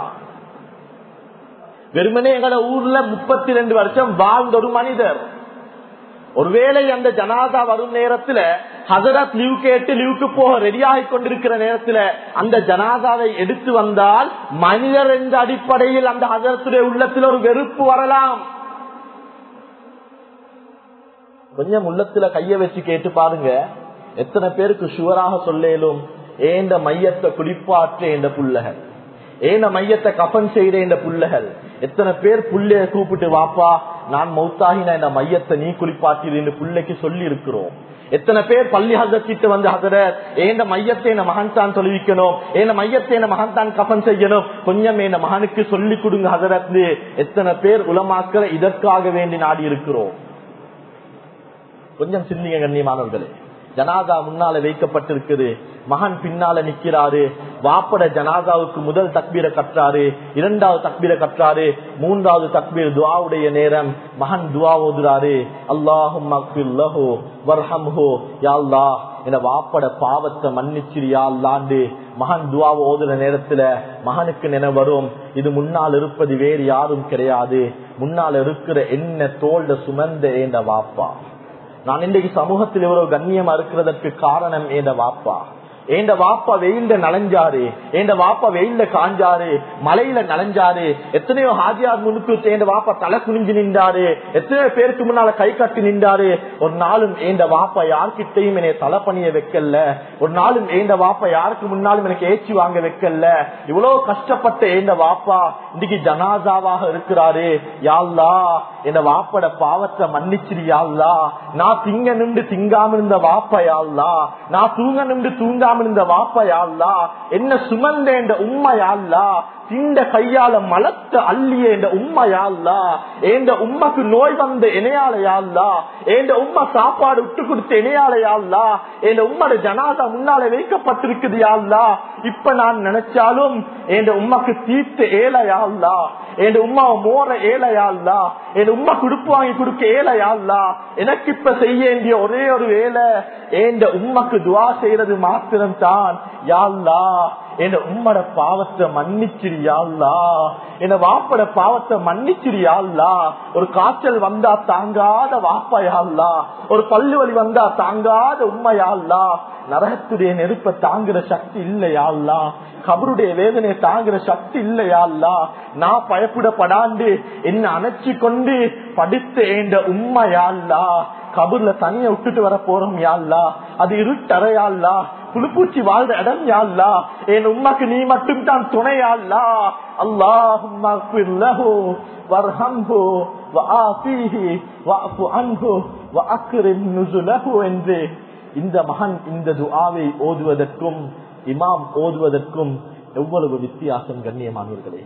S1: வெறுமனே எங்களோட ஊர்ல முப்பத்தி ரெண்டு வருஷம் வாழ்ந்த ஒரு மனிதர் ஒருவேளை அந்த ஜனாதா வரும் நேரத்துல ஹசரத் லீவ் கேட்டு லீவுக்கு போக ரெடியாகி கொண்டிருக்கிற நேரத்துல அந்த ஜனாதாவை எடுத்து வந்தால் மனிதர் என்ற அடிப்படையில் அந்த ஹசரத்துடைய உள்ளத்தில் ஒரு வெறுப்பு வரலாம் கொஞ்சம் உள்ளத்துல கைய வச்சு கேட்டு பாருங்க எத்தனை பேருக்கு சுவராக சொல்லேலும் ஏந்த மையத்தை குடிப்பாற்ற என்ற புள்ளகள் ஏன மையத்தை கபன் செய்த இந்த புள்ளகள் எத்தனை பேர் புள்ளைய கூப்பிட்டு வாப்பா நான் மௌத்தாகின இந்த மையத்தை நீ குளிப்பாட்டிடு புள்ளைக்கு சொல்லி இருக்கிறோம் எத்தனை பேர் பள்ளி ஹசரத்திட்டு வந்து ஹசர ஏந்த மையத்தை என் மகன் தான் தொழுவிக்கணும் ஏன மையத்தை என் மகன் தான் கபன் செய்யணும் கொஞ்சம் என் மகனுக்கு சொல்லி கொடுங்க ஹசரத் எத்தனை பேர் உலமாக்களை இதற்காக வேண்டி நாடி இருக்கிறோம் கொஞ்சம் சிந்திங்க கண்ணியமானவர்களே ஜனாதா முன்னால வைக்கப்பட்டிருக்குது மகன் பின்னால நிக்கிறாரு வாப்பட ஜனாதாவுக்கு முதல் தக்பீரை கற்றாரு இரண்டாவது தக்பீரை கற்றாரு மூன்றாவது தக்பீர் துவாவுடைய நேரம் மகன் துவா ஓதுறாரு அல்லாஹும் வர்ஹம்ஹோ யாழ்லா என வாப்பட பாவத்தை மன்னிச்சிரியா அல்லாண்டு மகன் துவாவை ஓதுற நேரத்துல மகனுக்கு நினை வரும் இது முன்னால் இருப்பது வேறு யாரும் கிடையாது முன்னால் இருக்கிற என்ன தோல்ட சுமந்த ஏண்ட வாப்பா நான் இன்றைக்கு சமூகத்தில் இவ்வளவு கண்ணியமா இருக்கிறதற்கு காரணம் ஏண்ட வாப்பா ஏண்ட வாப்பா வெயில்ல நனைஞ்சாரு ஏண்ட வாப்பா வெயில்ல காஞ்சாரு மலையில நனைஞ்சாரு எத்தனையோ ஹாஜியார் முன்னுக்கு ஏண்ட வாப்பா தலை குனிஞ்சு நின்றாரு எத்தனையோ பேருக்கு முன்னால கை கட்டி நின்றாரு ஒரு நாளும் ஏண்ட வாப்பா யார்கிட்டையும் என்னை தலை பணிய வைக்கல ஒரு நாளும் ஏண்ட வாப்பா யாருக்கு முன்னாலும் எனக்கு ஏச்சி வாங்க வைக்கல இவ்வளவு கஷ்டப்பட்ட ஏண்ட வாப்பா இன்னைக்கு ஜனாசாவாக இருக்கிறாரு யாழ்லா என் வாப்பட பாவத்தை மன்னிச்சிரு யாழ்லா நான் திங்க நின்று திங்காம இருந்த வாப்பா யாழ்லா நான் தூங்க நின்று தூங்காம இருந்த வாப்பா யாழ்லா என்ன சுமந்த என்ற உண்மை யாழ்லா திண்ட கையால மலத்த அள்ளிய என்ற உண்மை யாழ்லா எந்த உண்மைக்கு நோய் வந்த இணையால யாழ்லா எந்த உண்மை சாப்பாடு விட்டு கொடுத்த இணையால யாழ்லா என் உம்மோட ஜனாதா முன்னால வைக்கப்பட்டிருக்குது யாழ்லா இப்ப நான் நினைச்சாலும் என் உண்மைக்கு தீர்த்த ஏழையாள்லா என் உமாவை மோர ஏழையாள்லா என் உமா குடுப்பு வாங்கி கொடுக்க ஏழையாள்லா எனக்கு இப்ப செய்ய வேண்டிய ஒரே ஒரு வேலை என் உம்மக்கு துவா செய்யறது மாத்திரம் தான் யாழ்லா என் உம்மட பாவத்தை மன்னிச்சிரியாள்லா என் வாப்பட பாவத்தை மன்னிச்சிரியாள்லா ஒரு காய்ச்சல் வந்தா தாங்காத வாப்பாயாள்லா ஒரு பல்லு வலி வந்தா தாங்காத உண்மையாள்லா நரகத்துடைய நெருப்ப தாங்குற சக்தி இல்லையாள்லா கபருடைய வேதனையை தாங்குற சக்தி இல்லையாள்லா நான் பயப்படப்படாண்டு என்ன அணைச்சி கொண்டு படித்த ஏண்ட உண்மையாள்லா கபூர்ல தனிய விட்டுட்டு வர போறோம் யாழ்லா அது இருட்டறையாள்லா புழுப்பூச்சி வாழ்ற இடம் யாழ்லா என் உண்மைக்கு நீ மட்டும் தான் துணையாள்லா அல்லாஹு வர்ஹம்ஹு வஆஃபீஹி வஅஃபு அன்ஹு வஅக்ரிம் நுஸுலஹு என்று இந்த மகன் இந்த துஆவை ஓதுவதற்கும் இமாம் ஓதுவதற்கும் எவ்வளவு வித்தியாசம் கண்ணியமானவர்களே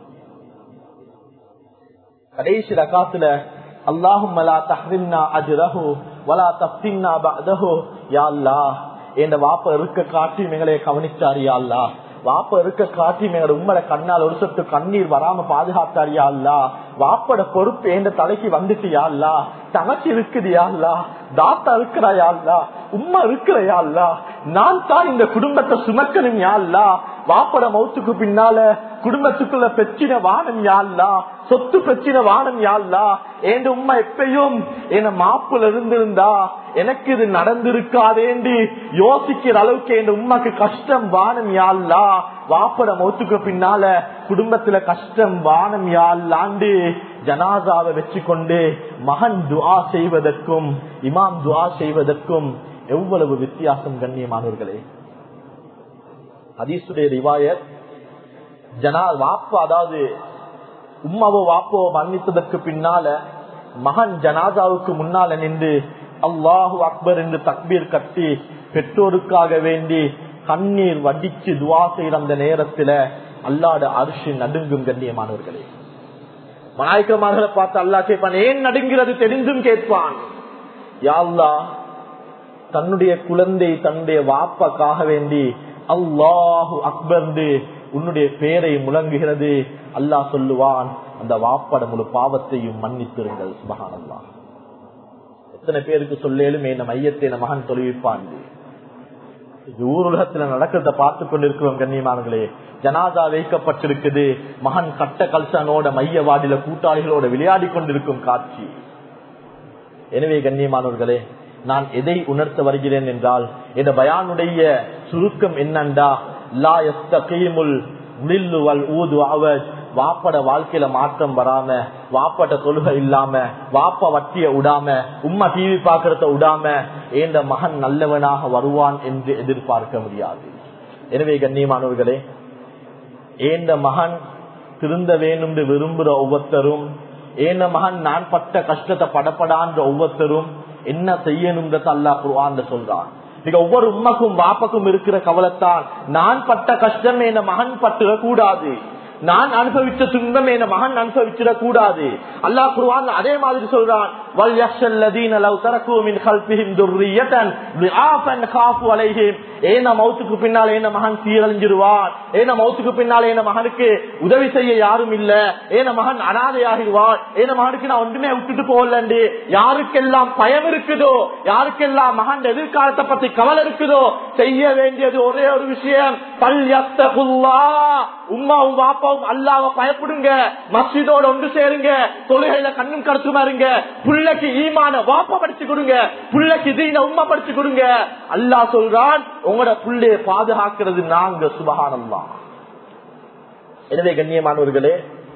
S1: கடைசி ரகாத்துல அல்லாஹும் அஜ்ரஹு வலா தப்தின்னா பஅதஹு யா அல்லாஹ் என் வாப்ப இருக்க காட்டி எங்களை கவனிச்சாரு யா அல்லாஹ் வாப்ப இருக்க காட்டி எங்களோட உம்மட கண்ணால் ஒரு சொட்டு கண்ணீர் வராம பாதுகாத்தாரியா அல்லா வாப்பட பொறுப்பு எந்த தலைக்கு வந்துட்டியா அல்லா தனக்கு இருக்குதியா அல்லா தாத்தா இருக்கிறாயா அல்லா உம்மா இருக்கிறையா அல்லா நான் தான் இந்த குடும்பத்தை சுமக்கணும் யா அல்லா வாப்பட மௌத்துக்கு பின்னால குடும்பத்துக்குள்ள பிரச்சனை வானம் யாழ்லா சொத்து பிரச்சனை வானம் யாழ்லா என் உண்மை எப்பயும் என மாப்புல இருந்திருந்தா எனக்கு இது நடந்திருக்காதேண்டி யோசிக்கிற அளவுக்கு என் உண்மைக்கு கஷ்டம் வானம் யாழ்லா வாப்பட மௌத்துக்கு பின்னால குடும்பத்துல கஷ்டம் வானம் யாழ்லாண்டு ஜனாதாவை வச்சு கொண்டு மகன் துவா செய்வதற்கும் இமாம் துவா செய்வதற்கும் எவ்வளவு வித்தியாசம் கண்ணியமானவர்களே ஹதீசுடைய ரிவாயத் ஜனா வாப்பு அதாவது உம்மாவோ வாப்போ மன்னித்ததற்கு பின்னால மகன் ஜனாதாவுக்கு முன்னால நின்று அல்லாஹு அக்பர் என்று தக்பீர் கட்டி பெற்றோருக்காக வேண்டி கண்ணீர் வடிச்சு துவா செய்யற அந்த நேரத்துல அல்லாட அரிசி நடுங்கும் கண்ணியமானவர்களே மலாய்க்கமார்களை பார்த்து அல்லா கேட்பான் ஏன் நடுங்கிறது தெரிந்தும் கேட்பான் யாழ்லா தன்னுடைய குழந்தை தன்னுடைய வாப்பாக்காக வேண்டி அல்லாஹு அக்பர்ந்து உன்னுடைய பேரை முழங்குகிறது அல்லாஹ் சொல்லுவான் அந்த வாப்பட முழு பாவத்தையும் மன்னித்திருங்கள் சுபகானல்லா எத்தனை பேருக்கு சொல்லேலும் என்ன மையத்தை என் மகன் தொழுவிப்பான் ஊருலகத்துல நடக்கிறத பார்த்து கொண்டிருக்கிறோம் கண்ணியமானங்களே ஜனாதா வைக்கப்பட்டிருக்குது மகன் கட்ட கல்சனோட மைய வாடில கூட்டாளிகளோட விளையாடி கொண்டிருக்கும் காட்சி எனவே கண்ணியமானவர்களே நான் எதை உணர்த்த வருகிறேன் என்றால் இந்த பயானுடைய சுருக்கம் என்னண்டா லா எஸ்தகீமுல் லில்லு வல் ஊது அவஜ் வாப்பட வாழ்க்கையில மாற்றம் வராம வாப்பட தொழுகை இல்லாம வாப்ப வட்டிய விடாம உம்மா டிவி பாக்குறத விடாம ஏந்த மகன் நல்லவனாக வருவான் என்று எதிர்பார்க்க முடியாது எனவே கண்ணியமானவர்களே ஏந்த மகன் திருந்த வேணும் என்று விரும்புற ஒவ்வொருத்தரும் ஏந்த மகன் நான் பட்ட கஷ்டத்தை படப்படான்ற ஒவ்வொருத்தரும் என்ன செய்யணும்ன்றத அல்லா குருவான் சொல்றான் மிக ஒவ்வொரு உம்மக்கும் வாப்பக்கும் இருக்கிற கவலைத்தான் நான் பட்ட கஷ்டம் என மகன் பட்டுற கூடாது நான் அனுபவிச்ச துன்பம் என மகன் அனுபவிச்சிடக் கூடாது அல்லாஹ் குருவான் அதே மாதிரி சொல்றான் மௌத்துக்கு பின்னால் என்ன மகன் சீரழிஞ்சிருவான் ஏன மௌத்துக்கு பின்னால் என்ன மகனுக்கு உதவி செய்ய யாரும் இல்ல ஏன மகன் அனாதையாகிடுவான் ஏன மகனுக்கு நான் ஒன்றுமே விட்டுட்டு போகலண்டு யாருக்கெல்லாம் பயம் இருக்குதோ யாருக்கெல்லாம் மகன் எதிர்காலத்தை பத்தி கவலை இருக்குதோ செய்ய வேண்டியது ஒரே ஒரு விஷயம் பல் உமாவும் பாப்பாவும் அல்லாவ பயப்படுங்க மஸ்ஜிதோட ஒன்று சேருங்க தொழுகையில கண்ணும் கருத்துமா இருங்க புள்ளைக்கு ஈமான வாப்பா படிச்சு கொடுங்க புள்ளைக்கு தீன உமா படிச்சு கொடுங்க அல்லா சொல்றான் உங்களோட புள்ளைய பாதுகாக்கிறது நாங்க சுபகானம் தான் எனவே கண்ணியமானவர்களே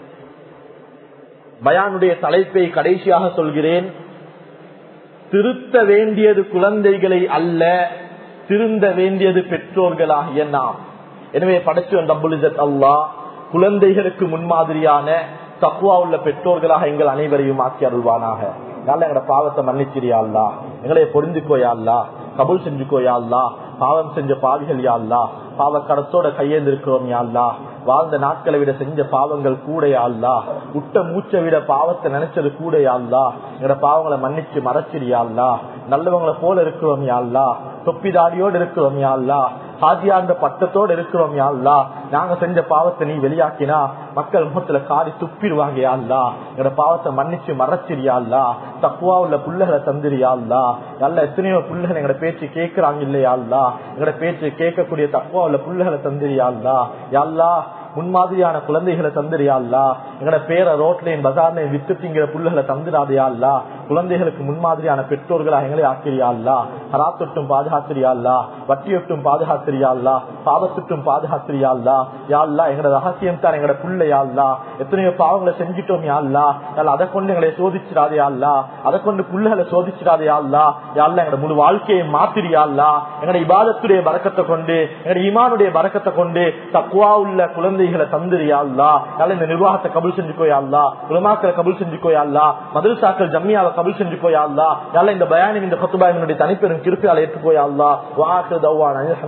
S1: பயானுடைய தலைப்பை கடைசியாக சொல்கிறேன் திருத்த வேண்டியது குழந்தைகளை அல்ல திருந்த வேண்டியது பெற்றோர்களாகிய நாம் எனவே படைச்சவன் டபுலிசத் அல்லா குழந்தைகளுக்கு முன்மாதிரியான தக்குவா உள்ள பெற்றோர்களாக எங்கள் அனைவரையும் ஆக்கி அருள்வானாக நல்ல எங்களோட பாவத்தை மன்னிச்சிரியா அல்லா எங்களை பொருந்துக்கோயா அல்லா கபுல் செஞ்சுக்கோயா அல்லா பாவம் செஞ்ச பாவிகள் யாழ்லா பாவ கடத்தோட கையேந்திருக்கிறோம் யாழ்லா வாழ்ந்த நாட்களை விட செஞ்ச பாவங்கள் கூட யாழ்லா விட்ட மூச்சை விட பாவத்தை நினைச்சது கூட யாழ்லா எங்களோட பாவங்களை மன்னிச்சு மறைச்சிரியாள்லா நல்லவங்களை போல இருக்கிறோம் யாழ்லா தொப்பிதாடியோடு இருக்கிறோம் யாழ்லா ஹாஜியாந்த பட்டத்தோடு இருக்கிறோம் யாழ்லா நாங்க செஞ்ச பாவத்தை நீ வெளியாக்கினா மக்கள் முகத்துல காரி துப்பிடுவாங்க யாழ்லா எங்களோட பாவத்தை மன்னிச்சு மறைச்சிரியாள்லா தப்புவா உள்ள புள்ளைகளை தந்துரியாள்லா நல்ல எத்தனையோ புள்ளைகள் எங்களோட பேச்சு கேட்கிறாங்க இல்லையாள்லா எங்களோட பேச்சு கேட்கக்கூடிய தக்குவா உள்ள புள்ளைகளை தந்துரியாள்லா யாழ்லா முன்மாதிரியான குழந்தைகளை தந்துரியாள்லா எங்கட பேர ரோட்லையும் பசார்லையும் வித்து திங்கிற புள்ளைகளை தந்துடாதையாள்லா குழந்தைகளுக்கு முன்மாதிரியான பெற்றோர்களா எங்களை ஆக்கிரியாள்லா ஹராத்தொட்டும் பாதுகாத்திரியாள்லா வட்டியொட்டும் பாதுகாத்திரியாள்லா பாவத்துட்டும் பாதுகாத்திரியாள்லா யாழ்லா எங்கட ரகசியம் தான் எங்கட புள்ளையாள்லா எத்தனையோ பாவங்களை செஞ்சிட்டோம் யாழ்லா அதை கொண்டு எங்களை சோதிச்சிடாதையாள்லா அதை கொண்டு புள்ளைகளை சோதிச்சிடாதையாள்லா யாழ்லா எங்கட முழு வாழ்க்கையை மாத்திரியாள்லா எங்கட இபாதத்துடைய பறக்கத்தை கொண்டு எங்கட இமானுடைய பறக்கத்தை கொண்டு தக்குவா உள்ள குழந்தைகளை தந்துரியாள்லா யாழ் இந்த நிர்வாகத்தை கபுல் செஞ்சுக்கோயாள்லா உலமாக்களை கபுல் செஞ்சுக்கோயாள்லா மதுரசாக்கள் ஜம்மியாவை கபுல் செஞ்சுக்கோயாள்லா யாழ் இந்த பயானி இந்த கொத்துபாயினுடைய தனிப்பெரும் கிருப்பியால் ஏற்றுக்கோயாள்லா வாக்கு தவான